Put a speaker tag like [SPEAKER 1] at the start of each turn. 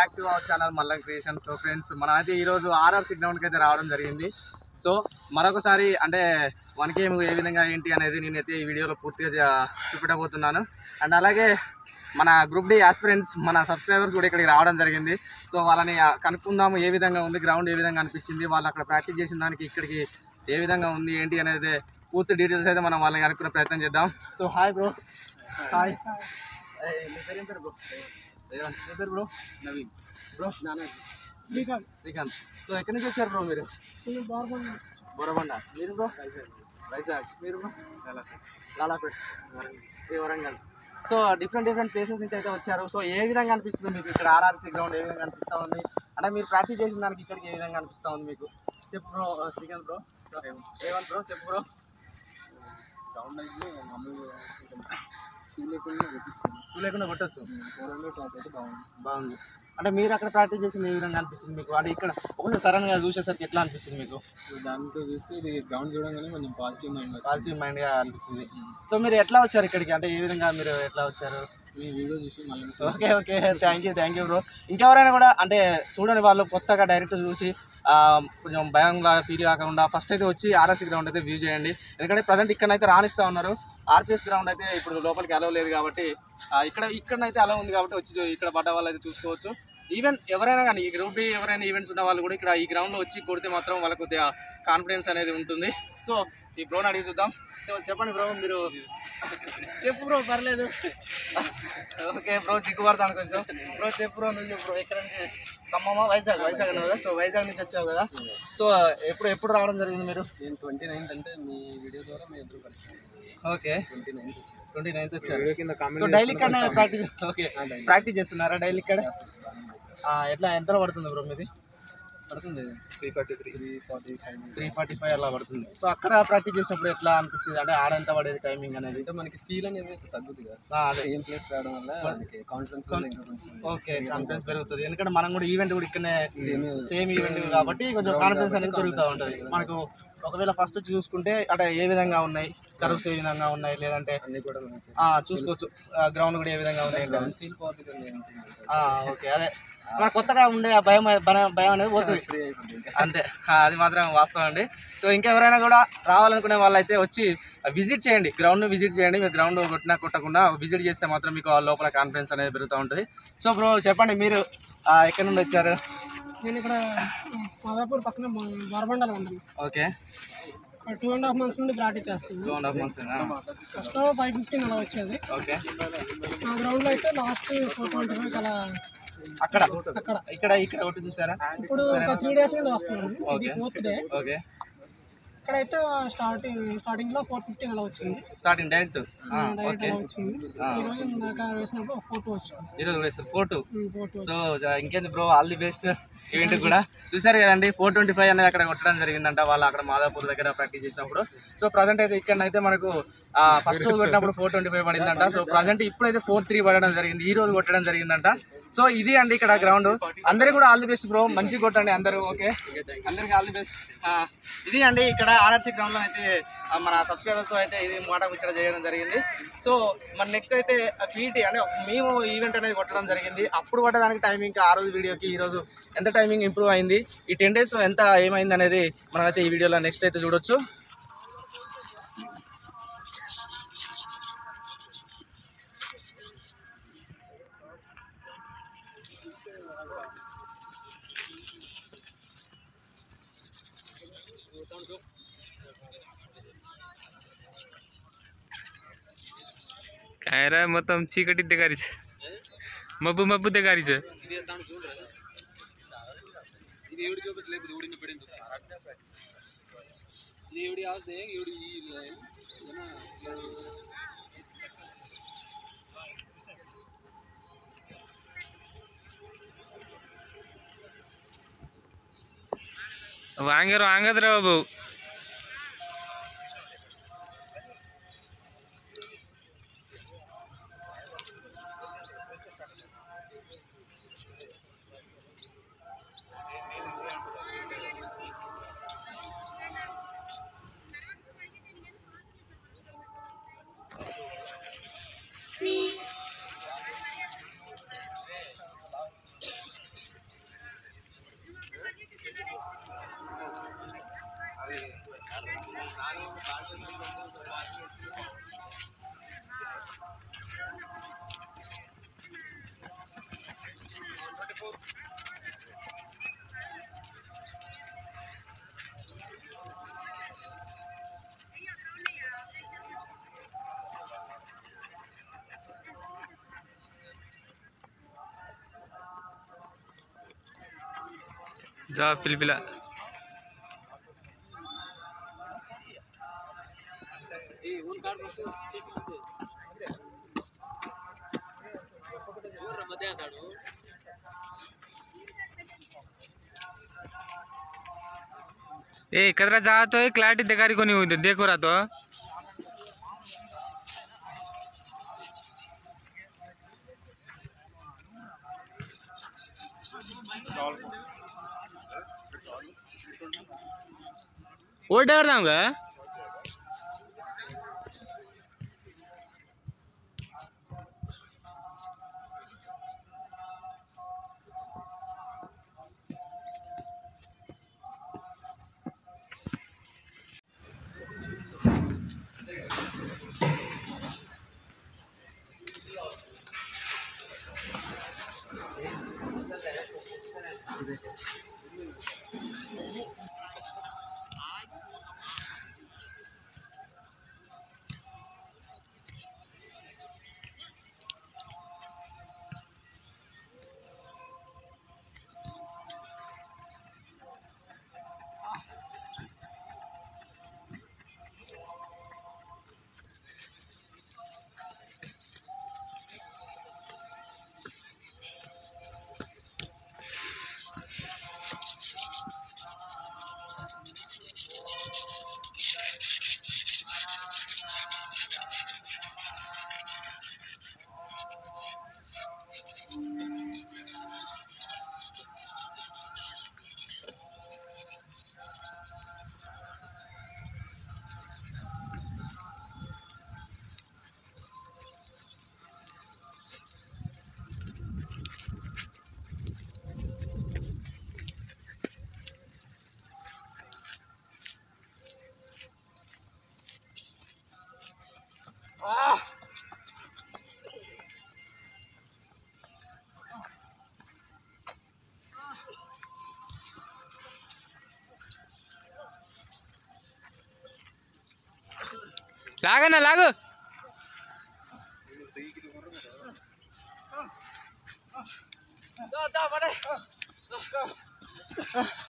[SPEAKER 1] Back to our channel Mallam creation so friends మనం అయితే ఈరోజు ఆర్ఆర్సీ గ్రౌండ్కి అయితే రావడం జరిగింది సో మరొకసారి అంటే వన్ గేమ్ ఏ విధంగా ఏంటి అనేది నేనైతే ఈ వీడియోలో పూర్తిగా చే- చూపెట్టబోతున్నాను అండ్ అలాగే మన గ్రూప్ డి ఆస్పిరెంట్స్ మన సబ్స్క్రైబర్స్ కూడా ఇక్కడికి రావడం జరిగింది సో వాళ్ళని ఆ, కనుక్కుందాము ఏ విధంగా ఉంది గ్రౌండ్ ఏ విధంగా అనిపించింది వాళ్ళు అక్కడ ప్రాక్టీస్ చేసిన దానికి ఇక్కడికి ఏ విధంగా ఉంది ఏంటి అనేది పూర్తి డీటెయిల్స్ అయితే మనం వాళ్ళని కనుక్కునే ప్రయత్నం చేద్దాం సో హాయ్ బ్రో హాయ్ మీ పేరు ఏం పేరు బ్రో రేవంత్. మీ పేరు bro Naveen bro
[SPEAKER 2] Srikanth
[SPEAKER 1] Srikanth so ఎక్కడి నుంచి వచ్చారు బ్రో మీరు
[SPEAKER 2] నేను బార్బండ్
[SPEAKER 1] బొరబండ మీరు బ్రో వైజాగ్ మీరు బ్రో లాలాపేట్ ఏ Warangal so different different places నుంచి అయితే వచ్చారు సో ఏ విధంగా అనిపిస్తుంది మీకు ఇక్కడ ఆర్ఆర్సీ గ్రౌండ్ ఏ విధంగా అనిపిస్తూ ఉంది అంటే మీరు ప్రాక్టీస్ చేసిన దానికి ఇక్కడికి ఏ విధంగా అనిపిస్తూ ఉంది మీకు చెప్పు bro Srikanth bro Revanth bro చెప్పు బ్రో
[SPEAKER 2] గ్రౌండ్ అయితే మామూలుగా షూ లేకుండా పెట్టించాను
[SPEAKER 1] షూ లేకుండా కొట్టచ్చు
[SPEAKER 2] ఫోర్ హండ్రెడ్ టాప్ అయితే బాగుంది
[SPEAKER 1] బాగుంది అంటే మీరు అక్కడ ప్రాక్టీస్ చేసింది ఏ విధంగా అనిపించింది మీకు అంటే ఇక్కడ ఒకసారి సడన్గా చూసేసరికి ఎట్లా అనిపించింది మీకు
[SPEAKER 2] సో దాంతో చూస్తే ఇది గ్రౌండ్ చూడగానే కొంచెం పాజిటివ్ మైండ్
[SPEAKER 1] పాజిటివ్ మైండ్గా అనిపించింది సో మీరు ఎట్లా వచ్చారు ఇక్కడికి అంటే ఏ విధంగా మీరు ఎట్లా వచ్చారు
[SPEAKER 2] మీ వీడియో చూసి మళ్ళీ
[SPEAKER 1] okay okay thank you thank you bro ఇంకెవరైనా కూడా అంటే చూడని వాళ్ళు కొత్తగా డైరెక్ట్ చూసి ఆ, కొంచెం భయంగా ఫీల్ కాకుండా ఫస్ట్ అయితే వచ్చి ఆర్ఎస్సీ గ్రౌండ్ అయితే వ్యూ చేయండి ఎందుకంటే ప్రజెంట్ ఇక్కడైతే రాణిస్తూ ఉన్నారు ఆర్పిఎస్ గ్రౌండ్ అయితే ఇప్పుడు లోపలికి అలవ్ లేదు కాబట్టి ఆ, ఇక్కడ ఇక్కడనైతే అలవ్ ఉంది కాబట్టి వచ్చి చూ- ఇక్కడ పడ్డ వాళ్ళు అయితే చూసుకోవచ్చు ఈవెన్ ఎవరైనా కానీ ఈ గ్రూప్ డి ఎవరైనా ఈవెంట్స్ ఉన్న వాళ్ళు కూడా ఇక్కడ ఈ గ్రౌండ్లో వచ్చి కొడితే మాత్రం వాళ్ళకు కొద్దిగా కాన్ఫిడెన్స్ అనేది ఉంటుంది సో ఈ బ్రోని అడిగి చూద్దాం సో చెప్పండి బ్రో మీరు చెప్పు బ్రో పర్లేదు ఓకే బ్రో సిగ్గుపడతాను కొంచెం బ్రో చెప్పు బ్రో నువ్వు చెప్పు బ్రో ఎక్కడ నుంచి ఖమ్మమా వైజాగ్ వైజాగ్ అన్నావు కదా సో వైజాగ్ నుంచి వచ్చావు కదా సో ఎప్పుడు ఎప్పుడు రావడం జరిగింది మీరు
[SPEAKER 2] నేను ట్వంటీ నైన్త్ అంటే మీ వీడియో ద్వారా మీ ఇద్దరు కలిసి
[SPEAKER 1] ఓకే
[SPEAKER 2] ట్వంటీ నైన్త్ వచ్చాను
[SPEAKER 1] ట్వంటీ నైన్త్ వచ్చారు
[SPEAKER 2] వీడియో కింద
[SPEAKER 1] సో
[SPEAKER 2] కామెంట్
[SPEAKER 1] డైలీ ఇక్కడ ప్రాక్టీస్ ఓకే
[SPEAKER 2] daily.
[SPEAKER 1] ప్రాక్టీస్ చేస్తున్నారా డైలీ ఇక్కడ ఆ, ఎట్లా ఎంతలో పడుతుంది బ్రో మీది పడుతుంది
[SPEAKER 2] three forty three three forty five
[SPEAKER 1] three forty five అలా పడుతుంది సో అక్కడ ప్రాక్టీస్ చేసినప్పుడు ఎట్లా అనిపించింది అంటే ఆడ ఎంత పడేది టైమింగ్ అనేది
[SPEAKER 2] అంటే మనకి ఫీల్ అనేది అయితే తగ్గుతుంది కదా
[SPEAKER 1] ఆ, అదే
[SPEAKER 2] సేమ్ ప్లేస్ రావడం వల్ల మనకి కాన్ఫిడెన్స్ కూడా ఇంకా కొంచెం
[SPEAKER 1] ఓకే కాన్ఫిడెన్స్ పెరుగుతుంది ఎందుకంటే మనం కూడా ఈవెంట్ కూడా ఇక్కడనే
[SPEAKER 2] Same.
[SPEAKER 1] సేమ్ ఈవెంట్ కాబట్టి కొంచెం కాన్ఫిడెన్స్ అనేది పెరుగుతూ ఉంటుంది మనకు ఒకవేళ ఫస్ట్ వచ్చి చూసుకుంటే అంటే ఏ విధంగా ఉన్నాయి కర్వ్స్ ఏ విధంగా ఉన్నాయి లేదంటే
[SPEAKER 2] అన్ని కూడా మంచి
[SPEAKER 1] ఆ, చూసుకోవచ్చు గ్రౌండ్ కూడా ఏ విధంగా ఉంది ఏంటి అని.
[SPEAKER 2] ఫీల్ పోతుంది కదా anything అంటే.
[SPEAKER 1] ఆ, ఓకే అదే మన కొత్తగా ఉండే ఆ భయం భయం- భయం అనేది పోతుంది
[SPEAKER 2] ఫ్రీ అయిపోతుంది ఇంకా.
[SPEAKER 1] అంతే ఆ, అది మాత్రం వాస్తవం అండి సో ఇంకెవరైనా కూడా రావాలనుకునే వాళ్ళైతే వచ్చి విజిట్ చేయండి గ్రౌండ్ విజిట్ చేయండి మీరు గ్రౌండ్ కొట్టినా కొట్టకుండా విజిట్ చేస్తే మాత్రం మీకు ఆ లోపల కాన్ఫిడెన్స్ అనేది పెరుగుతూ ఉంటుంది సో బ్రో చెప్పండి మీరు ఆ, ఎక్కడి నుండి వచ్చారు
[SPEAKER 3] నేను ఇక్కడ మాదాపూర్ పక్కన బరబండలో ఉంటాను
[SPEAKER 1] okay
[SPEAKER 3] two and half months నుండి ప్రాక్టీస్ చేస్తాను
[SPEAKER 1] two and half months
[SPEAKER 3] first five fifteen అలా వచ్చేది
[SPEAKER 1] ఓకే
[SPEAKER 3] మా గ్రౌండ్లో అయితే లాస్ట్ ఫోర్ ట్వంటీ ఫైవ్ అలా
[SPEAKER 1] అక్కడ
[SPEAKER 3] అక్కడ
[SPEAKER 1] ఇక్కడ ఇక్కడ ఒకటి చూసారా
[SPEAKER 3] ఇప్పుడు ఒక త్రీ డేస్ నుండి వస్తున్నాను ఇది
[SPEAKER 1] ఓకే.
[SPEAKER 3] ఫోర్త్ డే
[SPEAKER 1] ఓకే
[SPEAKER 3] ఇక్కడైతే స్టార్టింగ్ స్టార్టింగ్ లో ఫోర్ ఫిఫ్టీన్ అలా వచ్చింది
[SPEAKER 1] స్టార్టింగ్ డైరెక్ట్
[SPEAKER 3] డైరెక్ట్
[SPEAKER 1] ఓకే
[SPEAKER 3] అలా వచ్చింది ఈ రోజు ఇందాక వేసినప్పుడు ఫోర్ టూ వచ్చింది
[SPEAKER 1] ఈరోజు కూడా sir four two
[SPEAKER 3] four two
[SPEAKER 1] so జ- ఇంకేంది bro all the best event కూడా చూసారు కదండి ఫోర్ ట్వంటీ ఫైవ్ అనేది అక్కడ కొట్టడం జరిగిందంట వాళ్ళు అక్కడ మాదాపూర్ దగ్గర ప్రాక్టీస్ చేసినప్పుడు సో ప్రజెంట్ అయితే ఇక్కడ అయితే మనకు ఫస్ట్ కొట్టినప్పుడు ఫోర్ ట్వంటీ ఫైవ్ పడిందంట సో ప్రజెంట్ ఇప్పుడైతే ఫోర్ త్రీ పడడం జరిగింది ఈ రోజు కొట్టడం జరిగిందంట సో ఇది అండి ఇక్కడ గ్రౌండ్ అందరికీ కూడా ఆల్ ది బెస్ట్ బ్రో మంచి కొట్టండి అందరూ ఓకే అందరికీ ఆల్ ది బెస్ట్ ఇది అండి ఇక్కడ ఆర్ఆర్సీ గ్రౌండ్లో అయితే ఆ, మన సబ్స్క్రైబర్స్ అయితే ఇది మాట ముచ్చట చేయడం జరిగింది సో మన నెక్స్ట్ అయితే పీటీ అంటే మేము ఈవెంట్ అనేది కొట్టడం జరిగింది అప్పుడు పట్టడానికి టైమింగ్ ఆ రోజు వీడియోకి ఈ రోజు ఎంత టైమింగ్ ఇంప్రూవ్ అయింది ఈ టెన్ డేస్ ఎంత ఏమైంది అనేది మనమైతే ఈ వీడియోలో నెక్స్ట్ అయితే చూడొచ్చు
[SPEAKER 4] काय रे మొత్తం చీకటి దిగారిచ్ మబ్బు మబ్బు దిగారిచ్
[SPEAKER 2] ఇది ఎవడు చూపించలేదు ఇది ఊడిని పడింది ఇది ఎవడి ఆస్తే ఎవడి
[SPEAKER 4] వాంగరు వాంగదురా బాబు జా పిలిపిల ए कतरा जातो है क्लॅरिटी देखारी कोणी होते देखो राहतो ओढ्यावर जाऊ का లాగన్నా లాగు